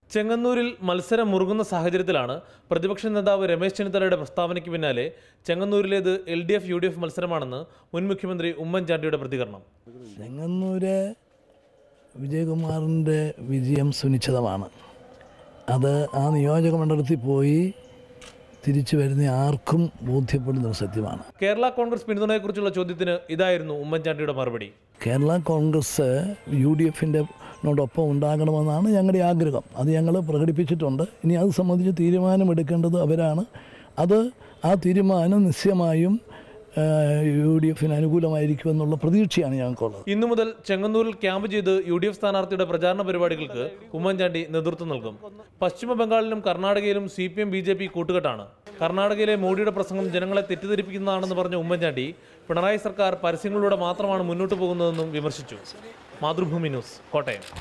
ചെങ്ങന്നൂരിൽ മത്സരം മുറുകുന്ന സാഹചര്യത്തിലാണ് പ്രതിപക്ഷ നേതാവ് രമേശ് ചെന്നിത്തലയുടെ പ്രസ്താവനയ്ക്ക് പിന്നാലെ ചെങ്ങന്നൂരിലേത് L D F U D F മത്സരമാണെന്ന് മുൻ മുഖ്യമന്ത്രി ഉമ്മൻചാണ്ടിയുടെ പ്രതികരണം ചെങ്ങന്നൂര് വിജയകുമാറിൻ്റെ വിജയം സുനിശ്ചിതമാണ് അത് ആ നിയോജക മണ്ഡലത്തിൽ പോയി തിരിച്ചു വരുന്ന ആർക്കും ബോധ്യപ്പെടുന്ന ഒരു സത്യമാണ് കേരള കോൺഗ്രസ് പിന്തുണയെക്കുറിച്ചുള്ള ചോദ്യത്തിന് ഇതായിരുന്നു ഉമ്മൻചാണ്ടിയുടെ മറുപടി കേരള കോൺഗ്രസ് യു ഡി എഫിൻ്റെ നോടൊപ്പം ഉണ്ടാകണമെന്നാണ് ഞങ്ങളുടെ ആഗ്രഹം അത് ഞങ്ങൾ പ്രകടിപ്പിച്ചിട്ടുണ്ട് ഇനി അത് സംബന്ധിച്ച് തീരുമാനമെടുക്കേണ്ടത് അവരാണ് അത് ആ തീരുമാനം നിശ്ചയമായും യു ഡി എഫിന് അനുകൂലമായിരിക്കുമെന്നുള്ള പ്രതീക്ഷയാണ് ഞങ്ങൾക്കുള്ളത് ഇന്നു മുതൽ ചെങ്ങന്നൂരിൽ ക്യാമ്പ് ചെയ്ത് യു ഡി എഫ് സ്ഥാനാർത്ഥിയുടെ പ്രചാരണ പരിപാടികൾക്ക് ഉമ്മൻചാണ്ടി നേതൃത്വം നൽകും പശ്ചിമ ബംഗാളിലും കർണാടകയിലും C P M B J P കൂട്ടുകെട്ടാണ് കർണാടകയിലെ മോഡിയുടെ പ്രസംഗം ജനങ്ങളെ തെറ്റിദ്ധരിപ്പിക്കുന്നതാണെന്ന് പറഞ്ഞ ഉമ്മൻചാണ്ടി പിണറായി സർക്കാർ പരസ്യങ്ങളിലൂടെ മാത്രമാണ് മുന്നോട്ട് പോകുന്നതെന്നും വിമർശിച്ചു മാതൃഭൂമി ന്യൂസ് കോട്ടയം